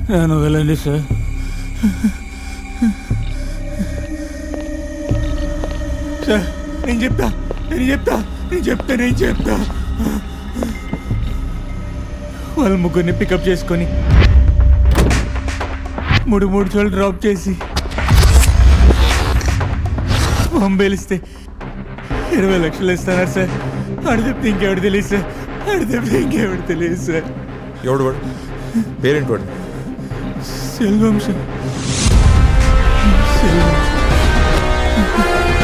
నన్ను వెళ్ళండి sir sir నేను చెప్తా నేను చెప్తా నేను చెప్తా నేను చెప్తా వాళ్ళ ముగ్గురిని పికప్ చేసుకొని మూడు మూడు చోట్ల డ్రాప్ చేసి పంపేలిస్తే ఇరవై లక్షలు ఇస్తున్నారు సార్ ఆడు చెప్తే ఇంకెవడు తెలియదు సార్ ఆడు చెప్తే ఇంకెవడు తెలియదు సార్ ఎవడు వాడు పేరెంట్ వాడు సెల్వం సార్ సెల్వం